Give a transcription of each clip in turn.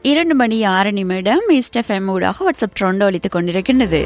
இரண்டு மணி ஆறு நிமிடம் இஸ்டெஃப்எம் ஊடாக வாட்ஸ்அப் ட்ரோண்டோ ஒலித்துக் கொண்டிருக்கின்றது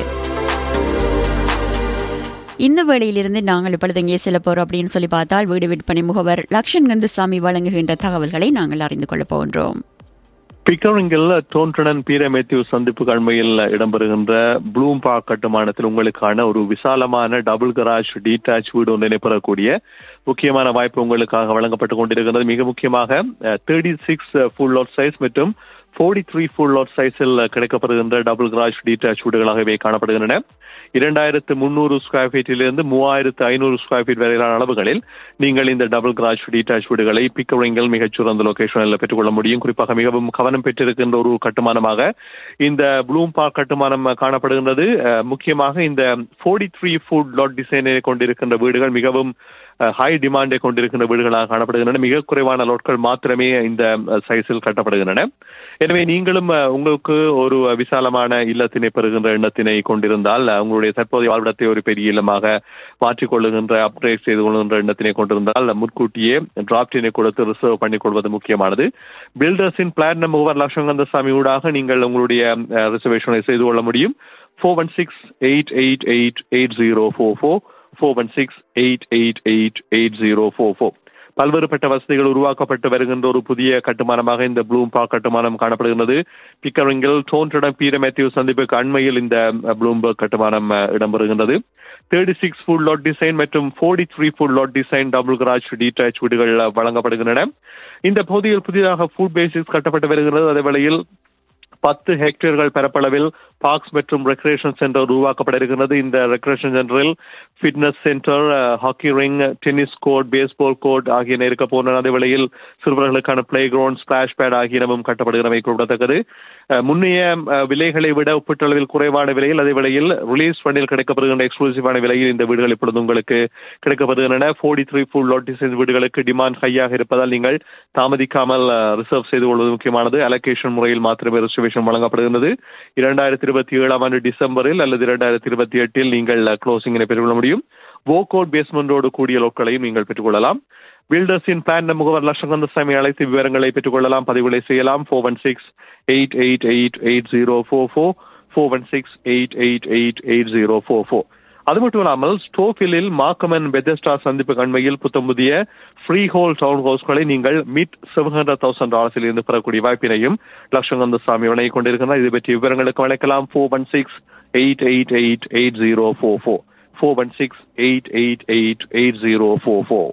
இந்த வேளையிலிருந்து நாங்கள் இப்பொழுது இங்கே செல்ல போறோம் அப்படின்னு சொல்லி பார்த்தால் வீடு விற்பனை முகவர் லக்ஷன் கந்தசாமி வழங்குகின்ற தகவல்களை நாங்கள் அறிந்து கொள்ளப் போகின்றோம் பிக்கரிங்கில் டோன்டனன் பீர மேத்யூ சந்திப்பு கண்மையில் இடம்பெறுகின்ற ப்ளூம் பார்க் கட்டுமானத்தில் உங்களுக்கான ஒரு விசாலமான டபுள் கராஜ் டீடாச் வீடு ஒன்றினை பெறக்கூடிய முக்கியமான வாய்ப்பு உங்களுக்காக வழங்கப்பட்டு கொண்டிருக்கிறது மிக முக்கியமாக thirty six full lot size மற்றும் ஃபோர்டி த்ரீ ஃபுல் லாட் சைஸில் கிடைக்கப்படுகின்ற டபுள் கராஜ் டீடாச் வீடுகளாகவே காணப்படுகின்றன இரண்டாயிரத்து முன்னூறு ஸ்கொயர் ஃபீட்டிலிருந்து மூவாயிரத்து ஐநூறு ஸ்கொயர் ஃபீட் வரையிலான அளவுகளில் நீங்கள் இந்த டபுள் கிராஷ் டீடாச் வீடுகளை பிக்கரிங்கில் மிகச்சிறந்த லொகேஷனில் பெற்றுக்கொள்ள முடியும் குறிப்பாக மிகவும் கவனம் பெற்றிருக்கின்ற ஒரு கட்டுமானமாக இந்த ப்ளூம் பார்க் கட்டுமானம் காணப்படுகின்றது முக்கியமாக இந்த ஃபோர்டி த்ரீ ஃபுட் லாட் டிசைனை கொண்டிருக்கின்ற வீடுகள் மிகவும் ஹை டிமாண்டை கொண்டிருக்கின்ற வீடுகளாக காணப்படுகின்றன மிக குறைவான லோட்கள் மாத்திரமே இந்த சைஸில் கட்டப்படுகின்றன எனவே நீங்களும் உங்களுக்கு ஒரு விசாலமான இல்லத்தினை பெறுகின்ற எண்ணத்தினை கொண்டிருந்தால் உங்களுடைய தற்போதைய வாழ்விடத்தை ஒரு பெரிய இல்லமாக மாற்றிக்கொள்ளுகின்ற அப்கிரேட் செய்து கொள்கின்ற எண்ணத்தினை கொண்டிருந்தால் முன்கூட்டியே டிராப்டினை கொடுத்து ரிசர்வ் பண்ணிக் கொள்வது முக்கியமானது பில்டர்ஸின் பிளான் முகவர் லட்சங்கந்தசாமி ஊடாக நீங்கள் உங்களுடைய ரிசர்வேஷனை செய்து கொள்ள முடியும் four one six eight eight eight eight zero four four four one six eight eight eight eight zero four four பல்வேறுபட்ட வசதிகள் உருவாக்கப்பட்டு வருகின்ற ஒரு புதிய கட்டுமானமாக இந்த ப்ளூம் பார்க் கட்டுமானம் காணப்படுகிறது பிக்கரிங்கில் டோன்டடம் பீர மேத்யூ சந்திப்புக்கு அண்மையில் இந்த ப்ளூம்பர்க் கட்டுமானம் இடம்பெறுகின்றது thirty six foot lot design மற்றும் forty three foot lot design double garage detach வீடுகள் வழங்கப்படுகின்றன இந்த பகுதியில் புதிதாக ஃபுட் பேசிஸ் கட்டப்பட்டு வருகிறது அதே வேளையில் பத்து ஹெக்டேர்கள் பரப்பளவில் பார்க்ஸ் மற்றும் ரெக்ரேஷன் சென்டர் உருவாக்கப்பட இருக்கிறது இந்த ரெக்ரேஷன் சென்டரில் fitness centre hockey rink tennis court baseball court ஆகியன இருக்க போன அதே வேளையில் சிறுவர்களுக்கான பிளே கிரவுண்ட் ஸ்பிளாஷ் பேட் ஆகியனவும் கட்டப்படுகிறவை குறிப்பிடத்தக்கது முன்னைய விலைகளை விட ஒப்பீட்டளவில் குறைவான விலையில் அதே வேளையில் ரிலீஸ் ஃபண்டில் கிடைக்கப்படுகின்ற எக்ஸ்க்ளூசிவான விலையில் இந்த வீடுகள் இப்பொழுது உங்களுக்கு கிடைக்கப்படுகின்றன forty three full lot design வீடுகளுக்கு டிமாண்ட் ஹையாக இருப்பதால் நீங்கள் தாமதிக்காமல் ரிசர்வ் செய்து கொள்வது முக்கியமானது அலோகேஷன் முறையில் மாத்திரமே ரிசர்வேஷன் வழங்கப்படுகின்றது இரண்டாயிரத்தி இருபத்தி ஏழாம் ஆண்டு டிசம்பரில் அல்லது இரண்டாயிரத்தி இருபத்தி எட்டில் நீங்கள் க்ளோசிங்கினை பெற்றுக்கொள்ள முடியும் வோகோட் பேஸ்மெண்டோடு கூடிய லோக்களையும் நீங்கள் பெற்றுக்கொள்ளலாம் பில்டர்ஸின் பிளான் முகவர் லட்சகந்தசாமி அழைத்து விவரங்களை பெற்றுக்கொள்ளலாம் பதிவுகளை செய்யலாம் four one six eight eight eight eight zero four four four one six eight eight eight eight zero four four அது மட்டும் இல்லாமல் ஸ்டோஃபிலில் மாக்கமன் பெதஸ்டா சந்திப்பு கண்மையில் புத்தம் புதிய ஃப்ரீ ஹோல் டவுன் ஹவுஸ்களை நீங்கள் மிட் செவன் ஹண்ட்ரட் தௌசண்ட் டாலர்ஸில் இருந்து பெறக்கூடிய வாய்ப்பினையும் லட்சங்கந்த சாமி வழங்கி கொண்டிருக்கிறார் இது பற்றி விவரங்களுக்கு வழங்கலாம் four one six eight eight eight eight zero four four four one six eight eight eight eight zero four four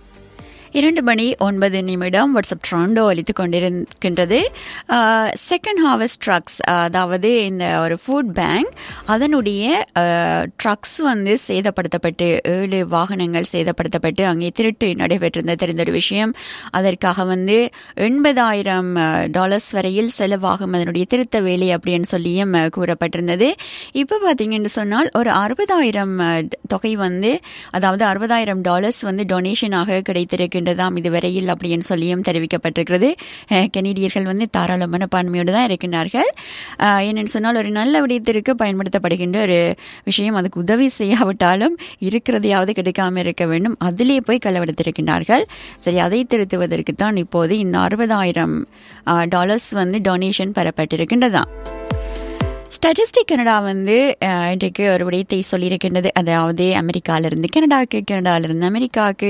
இரண்டு மணி ஒன்பது நிமிடம் வாட்ஸ்அப் ட்ராண்டோ அளித்துக் கொண்டிருக்கின்றது செகண்ட் ஹார்வெஸ்ட் ட்ரக்ஸ் அதாவது இந்த ஒரு ஃபுட் பேங்க் அதனுடைய ட்ரக்ஸ் வந்து சேதப்படுத்தப்பட்டு ஏழு வாகனங்கள் சேதப்படுத்தப்பட்டு அங்கே திருட்டு நடைபெற்றிருந்த தெரிந்த ஒரு விஷயம் அதற்காக வந்து எண்பதாயிரம் டாலர்ஸ் வரையில் செலவாகும் அதனுடைய திருத்த வேலை அப்படின்னு சொல்லியும் கூறப்பட்டிருந்தது இப்போ பார்த்தீங்கன்னு சொன்னால் ஒரு அறுபதாயிரம் தொகை வந்து அதாவது அறுபதாயிரம் டாலர்ஸ் வந்து டொனேஷனாக கிடைத்திருக்கு இருக்கின்றதாம் இதுவரையில் அப்படின்னு சொல்லியும் தெரிவிக்கப்பட்டிருக்கிறது கெனடியர்கள் வந்து தாராள மனப்பான்மையோடு தான் இருக்கின்றார்கள் என்னென்னு சொன்னால் ஒரு நல்ல விடயத்திற்கு பயன்படுத்தப்படுகின்ற ஒரு விஷயம் அதுக்கு உதவி செய்யாவிட்டாலும் இருக்கிறதையாவது கிடைக்காம இருக்க வேண்டும் அதிலே போய் களவெடுத்திருக்கின்றார்கள் சரி அதை திருத்துவதற்கு தான் இப்போது இந்த அறுபதாயிரம் டாலர்ஸ் வந்து டொனேஷன் பெறப்பட்டிருக்கின்றதாம் ஸ்டாட்டிஸ்டிக் கனடா வந்து இன்றைக்கு ஒரு விடயத்தை சொல்லியிருக்கின்றது அதாவது அமெரிக்காவிலிருந்து கனடாவுக்கு கனடாவிலிருந்து அமெரிக்காவுக்கு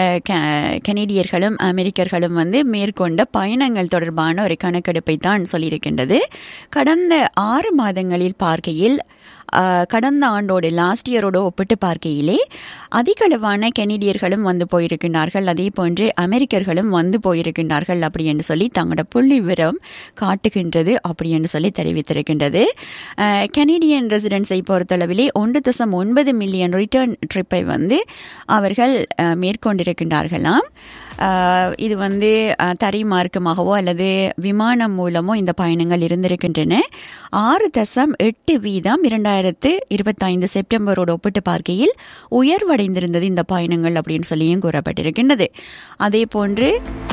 கனேடியர்களும் அமெரிக்கர்களும் வந்து மேற்கொண்ட பயணங்கள் தொடர்பான ஒரு கணக்கெடுப்பை தான் சொல்லியிருக்கின்றது கடந்த ஆறு மாதங்களில் பார்க்கையில் கடந்த ஆண்டோடு லாஸ்ட் இயரோடு ஒப்பிட்டு பார்க்கையிலே அதிகளவான கெனடியர்களும் வந்து போயிருக்கின்றார்கள் அதே போன்று அமெரிக்கர்களும் வந்து போயிருக்கின்றார்கள் அப்படி என்று சொல்லி தங்களோட புள்ளி விவரம் காட்டுகின்றது அப்படி என்று சொல்லி தெரிவித்திருக்கின்றது கெனடியன் ரெசிடென்ஸை பொறுத்தளவிலே ஒன்று தசம் ஒன்பது மில்லியன் ரிட்டர்ன் ட்ரிப்பை வந்து அவர்கள் மேற்கொண்டிருக்கின்றார்களாம் இது வந்து தரை மார்க்கமாகவோ அல்லது விமானம் மூலமோ இந்த பயணங்கள் இருந்திருக்கின்றன ஆறு தசம் எட்டு வீதம் இரண்டாயிரத்து இருபத்தைந்து செப்டம்பரோடு ஒப்பிட்டு பார்க்கையில் உயர்வடைந்திருந்தது இந்த பயணங்கள் அப்படின்னு சொல்லியும் கூறப்பட்டிருக்கின்றது அதே போன்று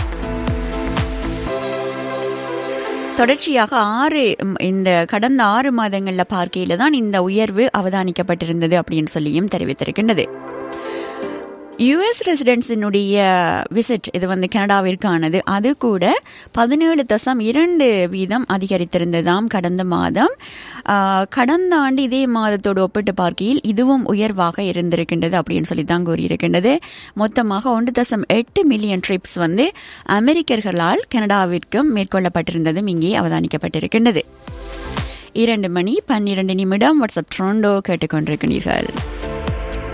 தொடர்ச்சியாக ஆறு இந்த கடந்த ஆறு மாதங்களில் பார்க்கையில் தான் இந்த உயர்வு அவதானிக்கப்பட்டிருந்தது அப்படின்னு சொல்லியும் தெரிவித்திருக்கின்றது யுஎஸ் ரெசிடென்ட்ஸினுடைய விசிட் இது வந்து கனடாவிற்கானது அது கூட பதினேழு தசம் இரண்டு வீதம் அதிகரித்திருந்ததாம் கடந்த மாதம் ஆஹ், கடந்த ஆண்டு இதே மாதத்தோடு ஒப்பிட்டு பார்க்கையில் இதுவும் உயர்வாக இருந்திருக்கின்றது அப்படின்னு சொல்லி தான் கூறியிருக்கின்றது மொத்தமாக ஒன்று தசம் எட்டு மில்லியன் ட்ரிப்ஸ் வந்து அமெரிக்கர்களால் கனடாவிற்கும் மேற்கொள்ளப்பட்டிருந்ததும் இங்கே அவதானிக்கப்பட்டிருக்கின்றது இரண்டு மணி பன்னிரண்டு நிமிடம் வாட்ஸ்அப் ட்ரோண்டோ கேட்டுக்கொண்டிருக்கிறீர்கள்